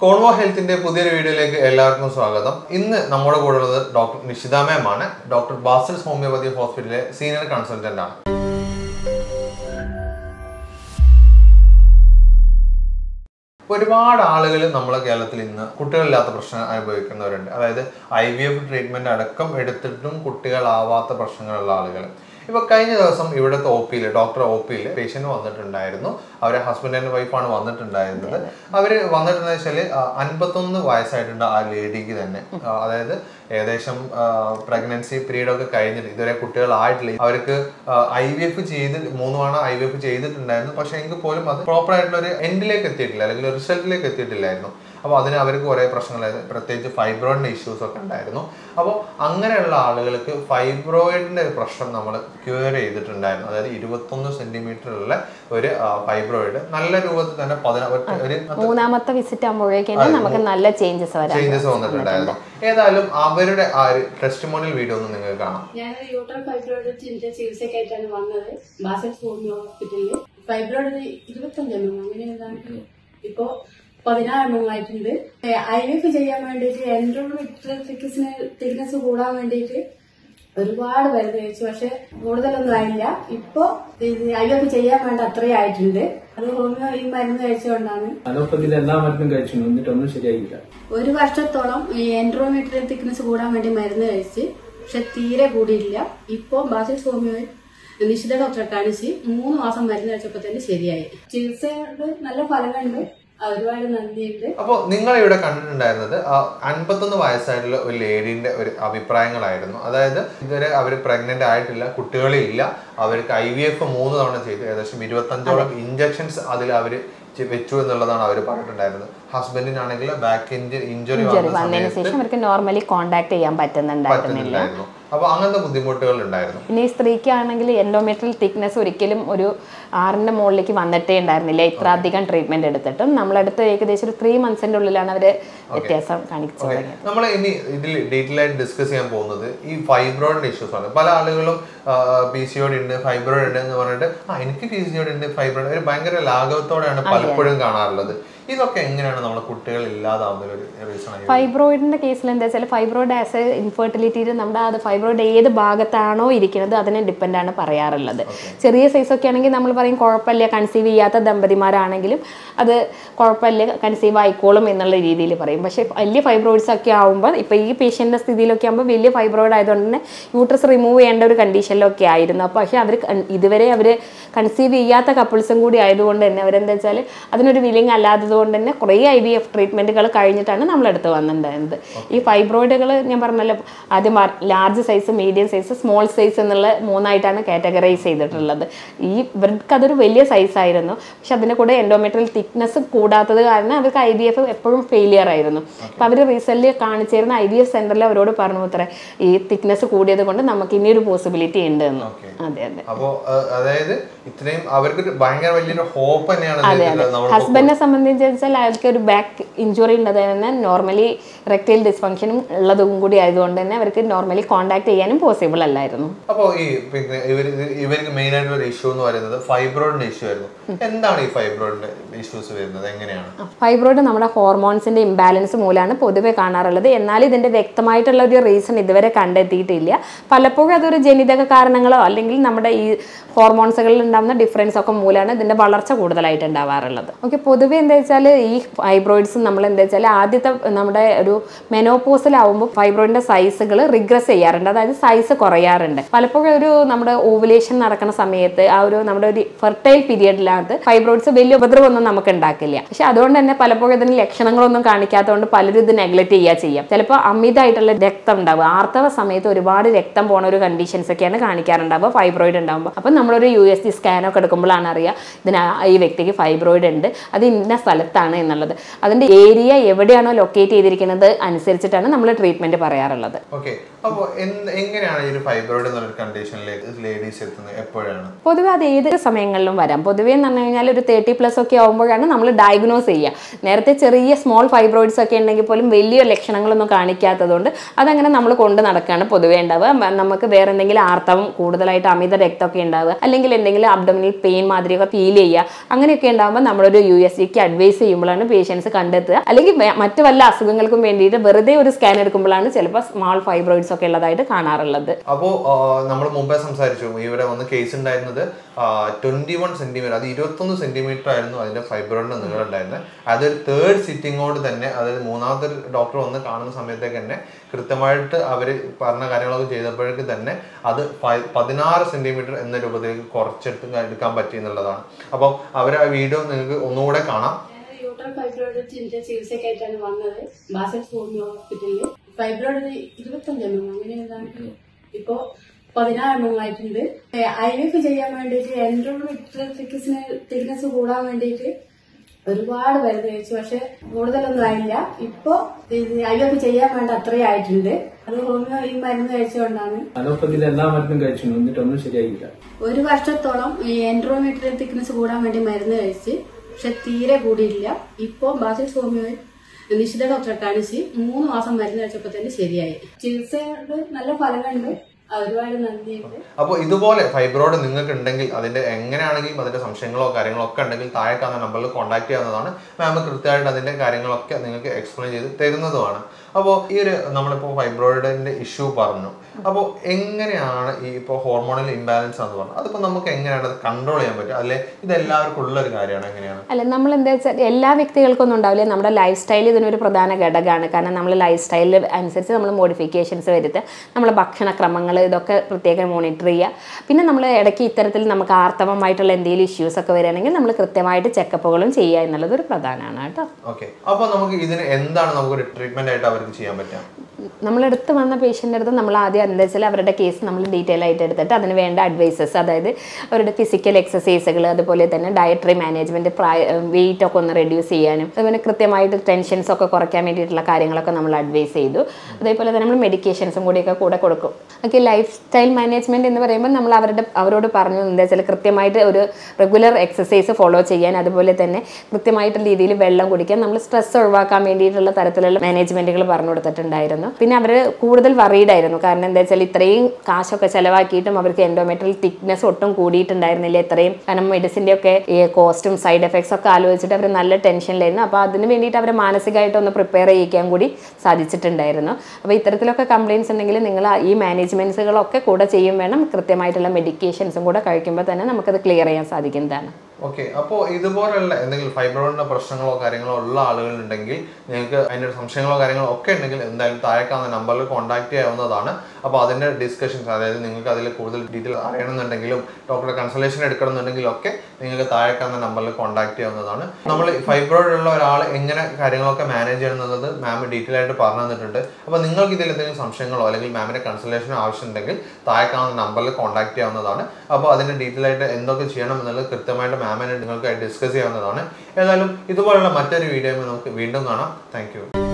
Convo ഹെൽത്തിന്റെ പുതിയൊരു വീഡിയോയിലേക്ക് എല്ലാവർക്കും സ്വാഗതം ഇന്ന് നമ്മുടെ കൂടെ ഉള്ളത് ഡോക്ടർ നിഷിത മാം ആണ് ഡോക്ടർ ബാസൽസ് ഹോമിയോപ്പതി ഹോസ്പിറ്റലിലെ സീനിയർ കൺസൾട്ടന്റ് ആണ് ഒരുപാട് ആളുകൾ നമ്മളെ കേരളത്തിൽ ഇന്ന് കുട്ടികളില്ലാത്ത പ്രശ്നം അനുഭവിക്കുന്നവരുണ്ട് അതായത് ഐ വി എഫ് ട്രീറ്റ്മെന്റ് അടക്കം എടുത്തിട്ടും കുട്ടികളാവാത്ത പ്രശ്നങ്ങളുള്ള ആളുകൾ ഇപ്പൊ കഴിഞ്ഞ ദിവസം ഇവിടുത്തെ ഒ പിയിൽ ഡോക്ടർ ഒ പിയിൽ പേഷ്യന്റ് വന്നിട്ടുണ്ടായിരുന്നു അവരെ ഹസ്ബൻഡ് ആൻഡ് വൈഫാണ് വന്നിട്ടുണ്ടായിരുന്നത് അവര് വന്നിട്ടുണ്ടെന്ന് വെച്ചാല് അൻപത്തൊന്ന് വയസ്സായിട്ടുണ്ട് ആ ലേഡിക്ക് തന്നെ ആ, അതായത് ഏകദേശം പ്രഗ്നൻസി പീരീഡ് ഒക്കെ കഴിഞ്ഞിട്ട് ഇതുവരെ കുട്ടികളായിട്ടില്ല അവർക്ക് ഐ വി എഫ് ചെയ്ത് മൂന്ന് തവണ ഐ വി എഫ് ചെയ്തിട്ടുണ്ടായിരുന്നു പക്ഷെ എങ്കിൽ പോലും അത് പ്രോപ്പർ ആയിട്ടുള്ള ഒരു എൻഡിലേക്ക് എത്തിയിട്ടില്ല അല്ലെങ്കിൽ റിസൾട്ടിലേക്ക് എത്തിയിട്ടില്ലായിരുന്നു അപ്പോൾ അതിന് അവർക്ക് കുറേ പ്രശ്നങ്ങളായിരുന്നു പ്രത്യേകിച്ച് ഫൈബ്രോയിഡിന്റെ ഇഷ്യൂസ് ഒക്കെ ഉണ്ടായിരുന്നു അപ്പോൾ അങ്ങനെയുള്ള ആളുകൾക്ക് ഫൈബ്രോയിഡിന്റെ ഒരു പ്രശ്നം നമ്മൾ ക്യൂർ ചെയ്തിട്ടുണ്ടായിരുന്നു അതായത് ഇരുപത്തൊന്ന് സെന്റിമീറ്ററുള്ള ഒരു ഫൈബ്രോയിഡ് നല്ല രൂപത്തിൽ തന്നെ പതിന ഒറ്റ- ഒരു മൂന്നാമത്തെ വിസിറ്റ് ആകുമ്പോഴേക്കും നമുക്ക് നല്ല ചേഞ്ചസ് വരാം ചേഞ്ചസ് വന്നിട്ടുണ്ടായിരുന്നു ഏതായാലും അവരുടെ ആ ഒരു ടെസ്റ്റിമോണിയൽ വീഡിയോ ഒന്ന് നിങ്ങൾക്ക് കാണാം ഞാനൊരു യൂട്രൽ ഫൈബ്രോയിഡിന്റെ ചികിത്സയ്ക്കായിട്ടാണ് വന്നത് ബാസൽ ഹോമിയോ ഹോസ്പിറ്റലിൽ ഫൈബ്രോയിഡ് ഇരുപത്തഞ്ചെണ്ണം അങ്ങനെ ഏതാണ്ട് ഇപ്പോ പതിനാറെണ്ണം ആയിട്ടുണ്ട് ഐ എഫ് ചെയ്യാൻ വേണ്ടിയിട്ട് എൻഡ്രോമെട്രിക് തിക്നെസ് കൂടാൻ വേണ്ടിയിട്ട് ഒരുപാട് മരുന്ന് കഴിച്ചു പക്ഷെ കൂടുതലൊന്നും ആയില്ല ഇപ്പൊ ഐ എഫ് ചെയ്യാൻ വേണ്ട അത്രയും ആയിട്ടുണ്ട് അത് ഹോമിയോ ഈ മരുന്ന് കഴിച്ചുകൊണ്ടാണ് അലോപ്പതിയിൽ എല്ലാ മരുന്നും കഴിച്ചു എന്നിട്ടൊന്നും ശരിയായില്ല ഒരു വർഷത്തോളം ഈ എൻഡ്രോമെട്രിയൽ തിക്നെസ് കൂടാൻ വേണ്ടി മരുന്ന് കഴിച്ച് പക്ഷെ തീരെ കൂടിയില്ല ഇപ്പൊ ബാസിൽ ഹോമിയോയിൽ നിശ്ചിത ഡോക്ടറെ കാണിച്ച് മൂന്ന് മാസം മരുന്ന് കഴിച്ചപ്പോൾ തന്നെ ശരിയായി ചികിത്സയുടെ നല്ല ഫലങ്ങളുണ്ട് ആ, ഒരുപാട് നന്ദിയുണ്ട് അപ്പോൾ നിങ്ങൾ ഇവിടെ കണ്ടിട്ടുണ്ടായിരുന്നത് ആ അൻപത്തൊന്ന് വയസ്സായിട്ടുള്ള ഒരു ലേഡീന്റെ ഒരു അഭിപ്രായങ്ങളായിരുന്നു അതായത് ഇതുവരെ അവർ പ്രഗ്നന്റ് ആയിട്ടില്ല കുട്ടികളില്ല അവർക്ക് ഐ വി എഫ് മൂന്ന് തവണ ചെയ്തു ഏകദേശം ഇരുപത്തഞ്ചോളം ഇഞ്ചക്ഷൻസ് അതിൽ അവർ വെച്ചു എന്നുള്ളതാണ് അവർ പറഞ്ഞിട്ടുണ്ടായിരുന്നത് ഹസ്ബൻഡിനാണെങ്കിൽ ബാക്ക് ഇഞ്ചുറി ഇഞ്ചുറി വന്ന വന്നതിന് സമയത്ത് ശേഷം അവർക്ക് നോർമലി കോണ്ടാക്ട് ചെയ്യാൻ പറ്റുന്നുണ്ടായിരുന്നില്ല പറ്റുന്നില്ലായിരുന്നു അപ്പൊ അങ്ങനത്തെ ബുദ്ധിമുട്ടുകൾ ഉണ്ടായിരുന്നു പിന്നെ ഈ സ്ത്രീക്കാണെങ്കിൽ എൻഡോമെട്രിയൽ തിക്നെസ് ഒരിക്കലും ഒരു ആറിന്റെ മുകളിലേക്ക് വന്നിട്ടേ ഉണ്ടായിരുന്നില്ല ഇത്ര അധികം ട്രീറ്റ്മെന്റ് എടുത്തിട്ടും നമ്മളടുത്ത് ഏകദേശം ഒരു ത്രീ മന്ത്സിന്റെ ഉള്ളിലാണ് അവര് വ്യത്യാസം കാണിച്ചു തുടങ്ങിയത് നമ്മൾ ഇനി ഇതിൽ ഡീറ്റെയിൽ ആയിട്ട് ഡിസ്കസ് ചെയ്യാൻ പോകുന്നത് ഈ ഫൈബ്രോയിഡിന്റെ ഇഷ്യൂസ് ആണ് പല ആളുകളും പി സി ഓടി ഉണ്ട് ഫൈബ്രോയിഡ് ഉണ്ട് എന്ന് പറഞ്ഞിട്ട് ആ എനിക്ക് പി സി ഓടി ഉണ്ട് ഫൈബ്രോയിഡ് ഒരു ഭയങ്കര ലാഘവത്തോടെയാണ് പലപ്പോഴും കാണാറുള്ളത് ഇതൊക്കെ എങ്ങനെയാണ് നമ്മുടെ കുട്ടികൾ ഇല്ലാതാവുന്ന ഒരു റീസൺ ആയി ഫൈബ്രോയിഡിന്റെ കേസിൽ എന്താ വെച്ചാൽ ഫൈബ്രോയിഡ് ആസ് എ ഇൻഫെർട്ടിലിറ്റിയിൽ നമ്മുടെ അത് ഫൈബ്രോയിഡ് ഏത് ഭാഗത്താണോ ഇരിക്കുന്നത് അതിനെ ഡിപ്പെൻഡ് ആണ് പറയാറുള്ളത് ചെറിയ സൈസ് ഒക്കെ ആണെങ്കിൽ നമ്മൾ പറയും കുഴപ്പമില്ല കൺസീവ് ചെയ്യാത്ത ദമ്പതിമാരാണെങ്കിലും അത് കുഴപ്പമില്ല കൺസീവ് ആയിക്കോളും എന്നുള്ള രീതിയിൽ പറയും പക്ഷേ വലിയ ഫൈബ്രോയിഡ്സ് ഒക്കെ ആകുമ്പോൾ ഇപ്പോൾ ഈ പേഷ്യൻ്റെ സ്ഥിതിയിലൊക്കെ ആകുമ്പോൾ വലിയ ഫൈബ്രോയിഡ് ആയതുകൊണ്ട് തന്നെ യൂട്രസ് റിമൂവ് ചെയ്യേണ്ട ഒരു കണ്ടീഷനിലൊക്കെ ആയിരുന്നു അപ്പോൾ പക്ഷേ അവർ ഇതുവരെ അവർ കൺസീവ് ചെയ്യാത്ത കപ്പിൾസും കൂടി ആയതുകൊണ്ട് തന്നെ അവരെന്താ വെച്ചാൽ അതിനൊരു വില്ലിങ് അല്ലാത്തത് കൊണ്ട് തന്നെ കുറേ ഐ വി എഫ് ട്രീറ്റ്മെൻറ്റുകൾ കഴിഞ്ഞിട്ടാണ് നമ്മളെടുത്ത് വന്നിട്ടുണ്ടായിരുന്നത് ഈ ഫൈബ്രോയിഡുകൾ ഞാൻ പറഞ്ഞല്ലോ ആദ്യം large size medium size small size എന്നുള്ള മൂന്നായിട്ടാണ് കാറ്റഗറൈസ് ചെയ്തിട്ടുള്ളത് ഈ ഇവർക്ക് അതൊരു വലിയ സൈസ് ആയിരുന്നു പക്ഷെ അതിൻ്റെ കൂടെ എൻഡോമെട്രിയൽ തിക്നെസ് കൂടാത്തത് കാരണം അവർക്ക് ഐ വി എഫ് എപ്പോഴും ഫെയിലിയർ ആയിരുന്നു അപ്പോൾ അവർ റീസെൻ്റ് കാണിച്ചിരുന്ന ഐ വി എഫ് സെൻറ്ററിൽ അവരോട് പറഞ്ഞു അത്ര ഈ തിക്നെസ് കൂടിയത് കൊണ്ട് നമുക്ക് ഇനിയൊരു പോസിബിലിറ്റി ഉണ്ട് എന്ന് അതെ അതെ അപ്പോ അഹ് അതായത് ഇത്രയും അവർക്ക് ഒരു ഭയങ്കര വലിയൊരു ഹോപ്പ് തന്നെയാണ് ഇതിൽ നമ്മൾ ഹസ്ബൻഡിനെ സംബന്ധിച്ച് വെച്ചാൽ അയാൾക്ക് ഒരു ബാക്ക് ഇഞ്ചുറി ഉള്ളത് തന്നെ നോർമലി റെക്ടൈൽ ഡിസ്ഫങ്ഷനും ഉള്ളതും കൂടി ആയതുകൊണ്ട് തന്നെ അവർക്ക് നോർമലി കോണ്ടാക്ട് ചെയ്യാനും പോസിബിൾ അല്ലായിരുന്നു അപ്പോൾ ഈ പിന്നെ ഇവർ ഇവർക്ക് മെയിൻ ആയിട്ടുള്ള ഒരു ഇഷ്യൂ എന്ന് പറയുന്നത് ഫൈബ്രോയിഡിന്റെ ഇഷ്യൂ ആയിരുന്നു എന്താണ് ഈ ഫൈബ്രോയിഡിന്റെ ഇഷ്യൂസ് വരുന്നത് എങ്ങനെയാണ് ഫൈബ്രോയിഡ് നമ്മുടെ ഹോർമോൺസിന്റെ ഇംബാലൻസ് മൂലമാണ് പൊതുവെ കാണാറുള്ളത് എന്നാൽ ഇതിന്റെ വ്യക്തമായിട്ടുള്ള ഒരു റീസൺ ഇതുവരെ കണ്ടെത്തിയിട്ടില്ല പലപ്പോഴും അതൊരു ജനിതക കാരണങ്ങളോ അല്ലെങ്കിൽ നമ്മുടെ ഈ ഹോർമോൺസുകളിൽ ഉണ്ടാകുന്ന ഡിഫറൻസ് ഒക്കെ മൂലമാണ് ഇതിന്റെ വളർച്ച കൂടുതലായിട്ട് ഉണ്ടാവാറുള്ളത് ഓക്കെ പൊതുവെ എന്താ വെച്ചാൽ ഈ ഫൈബ്രോയിഡ്സ് നമ്മൾ എന്താ വെച്ചാൽ ആദ്യത്തെ നമ്മുടെ ഒരു മെനോപോസിലാവുമ്പോൾ ഫൈബ്രോയിഡിന്റെ സൈസുകൾ റിഗ്രസ് ചെയ്യാറുണ്ട് അതായത് സൈസ് കുറയാറുണ്ട് പലപ്പോഴും ഒരു നമ്മുടെ ഓവുലേഷൻ നടക്കുന്ന സമയത്ത് ആ ഒരു നമ്മുടെ ഒരു ഫെർട്ടൈൽ പീരിയഡിനകത്ത് ഫൈബ്രോയിഡ്സ് വലിയ ഉപദ്രവമൊന്നും നമുക്ക് ഉണ്ടാക്കില്ല പക്ഷെ അതുകൊണ്ട് തന്നെ പലപ്പോഴും ഇതിന് ലക്ഷണങ്ങളൊന്നും കാണിക്കാത്തതുകൊണ്ട് പലരും ഇത് നെഗ്ലക്ട് ചെയ്യുക ചെയ്യാം ചിലപ്പോൾ അമിതമായിട്ടുള്ള രക്തം ഉണ്ടാവുക ആർത്തവ സമയത്ത് ഒരുപാട് രക്തം പോണ ഒരു കണ്ടീഷൻസ് ഒക്കെയാണ് കാണിക്കാറുണ്ടാവുക ഫൈബ്രോയിഡ് ഉണ്ടാകുമ്പോൾ അപ്പം നമ്മളൊരു യു എസ് ജി സ്കാനൊക്കെ എടുക്കുമ്പോഴാണ് അറിയുക ഇതിന് ആ- ഈ വ്യക്തിക്ക് ഫൈബ്രോയിഡ് ഉണ്ട് അത് ഇന്ന സ്ഥലത്താണ് എന്നുള്ളത് അതിന്റെ ഏരിയ എവിടെയാണോ ലൊക്കേറ്റ് ചെയ്തിരിക്കുന്നത് അനുസരിച്ചിട്ടാണ് നമ്മൾ ട്രീറ്റ്മെന്റ് പറയാറുള്ളത് ഓക്കെ അപ്പോൾ എങ്ങനെയാണ് ഈ ഒരു ഫൈബ്രോയിഡ് എന്നൊരു കണ്ടീഷനിലേക്ക് ലേഡീസ് എത്തുന്നത് എപ്പോഴാണ് പൊതുവെ അത് ഏത് സമയങ്ങളിലും വരാം പൊതുവേ എന്ന് പറഞ്ഞു കഴിഞ്ഞാൽ ഒരു തേർട്ടി പ്ലസ് ഒക്കെ ആകുമ്പോഴാണ് നമ്മൾ ഡയഗ്നോസ് ചെയ്യുക നേരത്തെ ചെറിയ സ്മോൾ ഫൈബ്രോയിഡ്സ് ഒക്കെ ഉണ്ടെങ്കിൽ പോലും വലിയ ലക്ഷണങ്ങളൊന്നും കാണിക്കാത്തതുകൊണ്ട് അതങ്ങനെ നമ്മൾ കൊണ്ട് നടക്കുകയാണ് പൊതുവേ ഉണ്ടാവുക മ- നമുക്ക് വേറെ എന്തെങ്കിലും ആർത്തവം കൂടുതലായിട്ട് അമിത രക്തമൊക്കെ ഉണ്ടാവുക അല്ലെങ്കിൽ എന്തെങ്കിലും അബ്ഡമിനൽ പെയിൻ മാതിരിയൊക്കെ ഫീൽ ചെയ്യുക അങ്ങനെയൊക്കെ ഉണ്ടാകുമ്പോൾ നമ്മളൊരു യു എസ് ജിക്ക് അഡ്വൈസ് അനലൈസ് ചെയ്യുമ്പോഴാണ് പേഷ്യൻസ് കണ്ടെത്തുക അല്ലെങ്കിൽ വേ- മറ്റു വല്ല അസുഖങ്ങൾക്കും വേണ്ടിയിട്ട് വെറുതെ ഒരു സ്കാൻ എടുക്കുമ്പോഴാണ് ചിലപ്പോൾ സ്മാൾ ഫൈബ്രോയിഡ്സ് ഒക്കെ ഉള്ളതായിട്ട് കാണാറുള്ളത് അപ്പോൾ നമ്മൾ മുമ്പേ സംസാരിച്ചു ഇവിടെ വന്ന് കേസ് ഉണ്ടായിരുന്നത് ട്വന്റി വൺ സെന്റിമീറ്റർ അത് ഇരുപത്തൊന്ന് സെന്റിമീറ്റർ ആയിരുന്നു അതിന്റെ ഫൈബ്രോയിഡിന്റെ നീളം ഉണ്ടായിരുന്നത് അതൊരു തേർഡ് സിറ്റിങ്ങോട് തന്നെ അതായത് മൂന്നാമത്തെ ഡോക്ടർ വന്ന് കാണുന്ന സമയത്തേക്ക് തന്നെ കൃത്യമായിട്ട് അവർ പറഞ്ഞ കാര്യങ്ങളൊക്കെ ചെയ്തപ്പോഴേക്ക് തന്നെ അത് ഫൈ- പതിനാറ് സെന്റിമീറ്റർ എന്ന രൂപത്തിലേക്ക് കുറച്ചെടുത്ത് എടുക്കാൻ പറ്റി എന്നുള്ളതാണ് അപ്പോൾ അവർ ആ വീഡിയോ നിങ്ങൾക്ക് ഒന്നുകൂടെ കാണാം ഞാൻ യൂട്രൽ ഫൈബ്രോയിഡിന്റെ ചികിത്സക്കായിട്ടാണ് വന്നത് ബാസൽ ഹോമിയോ ഹോസ്പിറ്റലിൽ ഫൈബ്രോയിഡ് ഇരുപത്തഞ്ച് എം എം അങ്ങനെ ഏതാണ്ട് ഇപ്പോ പതിനാറ് എം എം ആയിട്ടുണ്ട് ഐ എഫ് ചെയ്യാൻ വേണ്ടിയിട്ട് എൻഡ്രോമീറ്റർ തിക്നസിന് തിക്നസ് കൂടാൻ വേണ്ടിയിട്ട് ഒരുപാട് മരുന്ന് കഴിച്ചു പക്ഷെ കൂടുതലൊന്നും ആയില്ല ഇപ്പൊ ഐ എഫ് ചെയ്യാൻ വേണ്ട അത്രയും ആയിട്ടുണ്ട് അത് ഹോമിയോ ഈ മരുന്ന് കഴിച്ചുകൊണ്ടാണ് അലോപ്പതിയിൽ എല്ലാ മരുന്നും കഴിച്ചു എന്നിട്ടൊന്നും ശരിയായില്ല ഒരു വർഷത്തോളം ഈ എൻഡ്രോമീറ്റർ തിക്നസ് കൂടാൻ വേണ്ടി മരുന്ന് കഴിച്ച് പക്ഷെ തീരെ കൂടിയില്ല ഇപ്പോ ബാസിൽ ഹോമിയോയിൽ നിശ്ചിത ഡോക്ടറെ കാണിച്ച് മൂന്ന് മാസം മരുന്ന് കഴിച്ചപ്പോൾ തന്നെ ശരിയായി ചികിത്സയുടെ നല്ല ഫലങ്ങളുണ്ട് ഒരുപാട് നന്ദിയുണ്ട് അപ്പോൾ ഇതുപോലെ ഫൈബ്രോയിഡ് നിങ്ങൾക്ക് ഉണ്ടെങ്കിൽ അതിന്റെ എങ്ങനെയാണെങ്കിലും അതിന്റെ സംശയങ്ങളോ കാര്യങ്ങളോ ഒക്കെ ഉണ്ടെങ്കിൽ താഴെ കാണുന്ന നമ്പറിൽ കോൺടാക്ട് ചെയ്യാവുന്നതാണ് മാം കൃത്യമായിട്ട് അതിന്റെ കാര്യങ്ങളൊക്കെ നിങ്ങൾക്ക് എക്സ്പ്ലെയിൻ ചെയ്ത് തരുന്നതുമാണ് അപ്പോൾ ഈ ഒരു നമ്മളിപ്പോൾ ഫൈബ്രോയിഡിന്റെ ഇഷ്യൂ പറഞ്ഞു അപ്പോൾ എങ്ങനെയാണ് ഈ ഇപ്പോൾ ഹോർമോണൽ ഇംബാലൻസ് എന്ന് പറഞ്ഞത് അതിപ്പോൾ നമുക്ക് എങ്ങനെയാണ് അത് കൺട്രോൾ ചെയ്യാൻ പറ്റുക അല്ലെ ഇത് എല്ലാവർക്കും ഉള്ള ഒരു കാര്യമാണ് എങ്ങനെയാണ് അല്ല നമ്മൾ എന്താ വെച്ചാൽ എല്ലാ വ്യക്തികൾക്കൊന്നും ഉണ്ടാവില്ല നമ്മുടെ ലൈഫ് സ്റ്റൈൽ ഇതിനൊരു പ്രധാന ഘടകമാണ് കാരണം നമ്മൾ ലൈഫ് സ്റ്റൈലിൽ അനുസരിച്ച് നമ്മൾ മോഡിഫിക്കേഷൻസ് വരുത്തുക നമ്മളെ ഭക്ഷണക്രമങ്ങൾ ഇതൊക്കെ പ്രത്യേകം മോണിറ്റർ ചെയ്യുക പിന്നെ നമ്മൾ ഇടയ്ക്ക് ഇത്തരത്തിൽ നമുക്ക് ആർത്തവമായിട്ടുള്ള എന്തെങ്കിലും ഇഷ്യൂസ് ഒക്കെ വരികയാണെങ്കിൽ നമ്മൾ കൃത്യമായിട്ട് ചെക്കപ്പുകളും ചെയ്യുക എന്നുള്ളത് ഒരു പ്രധാനമാണ് കേട്ടോ ഓക്കെ അപ്പോൾ നമുക്ക് ഇതിന് എന്താണ് നമുക്കൊരു ട്രീറ്റ്മെന്റ് ആയിട്ട് അവർക്ക് ചെയ്യാൻ പറ്റുക നമ്മളെടുത്ത് വന്ന പേഷ്യൻ്റെ അടുത്ത് നമ്മൾ ആദ്യം എന്താ വെച്ചാൽ അവരുടെ കേസ് നമ്മൾ ഡീറ്റെയിൽ ആയിട്ട് എടുത്തിട്ട് അതിന് വേണ്ട അഡ്വൈസസ് അതായത് അവരുടെ ഫിസിക്കൽ എക്സസൈസുകൾ അതുപോലെ തന്നെ ഡയറ്ററി മാനേജ്മെൻറ്റ് പ്രായ വെയിറ്റ് ഒക്കെ ഒന്ന് റെഡ്യൂസ് ചെയ്യാനും അതുപോലെ കൃത്യമായിട്ട് ടെൻഷൻസ് ഒക്കെ കുറയ്ക്കാൻ വേണ്ടിയിട്ടുള്ള കാര്യങ്ങളൊക്കെ നമ്മൾ അഡ്വൈസ് ചെയ്തു അതേപോലെ തന്നെ നമ്മൾ മെഡിക്കേഷൻസും കൂടിയൊക്കെ കൂടെ കൊടുക്കും ഓക്കെ ലൈഫ് സ്റ്റൈൽ മാനേജ്മെൻറ്റ് എന്ന് പറയുമ്പോൾ നമ്മൾ അവരുടെ അവരോട് പറഞ്ഞു എന്താ വെച്ചാൽ കൃത്യമായിട്ട് ഒരു റെഗുലർ എക്സസൈസ് ഫോളോ ചെയ്യാൻ അതുപോലെ തന്നെ കൃത്യമായിട്ടുള്ള രീതിയിൽ വെള്ളം കുടിക്കാൻ നമ്മൾ സ്ട്രെസ് ഒഴിവാക്കാൻ വേണ്ടിയിട്ടുള്ള തരത്തിലുള്ള മാനേജ്മെൻറ്റുകൾ പറഞ്ഞു കൊടുത്തിട്ടുണ്ടായിരുന്നു പിന്നെ അവർ കൂടുതൽ worried ആയിരുന്നു കാരണം എന്താ വെച്ചാൽ ഇത്രയും കാശൊക്കെ ചിലവാക്കിയിട്ടും അവർക്ക് എൻഡോമെട്രിയൽ തിക്നെസ് ഒട്ടും കൂടിയിട്ടുണ്ടായിരുന്നില്ല ഇത്രയും കാരണം മെഡിസിൻ്റെ ഒക്കെ ഈ കോസ്റ്റും സൈഡ് എഫക്ട്സ് ഒക്കെ ആലോചിച്ചിട്ട് അവർ നല്ല ടെൻഷനിലായിരുന്നു അപ്പോൾ അതിന് വേണ്ടിയിട്ട് അവരെ മാനസികമായിട്ട് ഒന്ന് പ്രിപ്പയർ ചെയ്യിക്കാൻ കൂടി സാധിച്ചിട്ടുണ്ടായിരുന്നു അപ്പോൾ ഇത്തരത്തിലൊക്കെ കംപ്ലയിൻസ് ഉണ്ടെങ്കിൽ നിങ്ങൾ ആ ഈ മാനേജ്മെൻറ്റ്സുകളൊക്കെ കൂടെ ചെയ്യും വേണം കൃത്യമായിട്ടുള്ള മെഡിക്കേഷൻസും കൂടെ കഴിക്കുമ്പോൾ തന്നെ നമുക്കത് ക്ലിയർ ചെയ്യാൻ സാധിക്കുന്നതാണ് ഓക്കെ അപ്പോൾ ഇതുപോലുള്ള എന്തെങ്കിലും ഫൈബ്രോയിഡിന്റെ പ്രശ്നങ്ങളോ കാര്യങ്ങളോ ഉള്ള ആളുകളുണ്ടെങ്കിൽ നിങ്ങൾക്ക് അതിൻ്റെ സംശയങ്ങളോ കാര്യങ്ങളോ ഒക്കെ ഉണ്ടെങ്കിൽ എന്തായാലും താഴെ കാണുന്ന നമ്പറിൽ കോൺടാക്ട് ചെയ്യാവുന്നതാണ് അപ്പോൾ അതിൻ്റെ ഡിസ്കഷൻസ് അതായത് നിങ്ങൾക്ക് അതിൽ കൂടുതൽ ഡീറ്റെയിൽ അറിയണമെന്നുണ്ടെങ്കിലും ഡോക്ടറെ കൺസൾട്ടേഷൻ എടുക്കണമെന്നുണ്ടെങ്കിലും ഒക്കെ നിങ്ങൾക്ക് താഴെ കാണുന്ന നമ്പറിൽ കോൺടാക്ട് ചെയ്യാവുന്നതാണ് നമ്മൾ ഫൈബ്രോയിഡ് ഉള്ള ഒരാൾ എങ്ങനെ കാര്യങ്ങളൊക്കെ മാനേജ് ചെയ്യണമെന്നുള്ളത് മാം ഡീറ്റെയിൽ ആയിട്ട് പറഞ്ഞു തന്നിട്ടുണ്ട് അപ്പോൾ നിങ്ങൾക്ക് ഇതിൽ എന്തെങ്കിലും സംശയങ്ങളോ അല്ലെങ്കിൽ മാമിൻ്റെ കൺസൾട്ടേഷനോ ആവശ്യമുണ്ടെങ്കിൽ താഴെ കാണുന്ന നമ്പറിൽ കോൺടാക്ട് ചെയ്യാവുന്നതാണ് അപ്പോൾ അതിൻ്റെ ഡീറ്റെയിൽ ആയിട്ട് എന്തൊക്കെ ചെയ്യണം എന്നുള്ളത് കൃത്യമായിട്ട് മാമിനെ നിങ്ങൾക്ക് ഡിസ്കസ് ചെയ്യാവുന്നതാണ് ഏതായാലും ഇതുപോലുള്ള മറ്റൊരു വീഡിയോ നമുക്ക് വീണ്ടും കാണാം താങ്ക്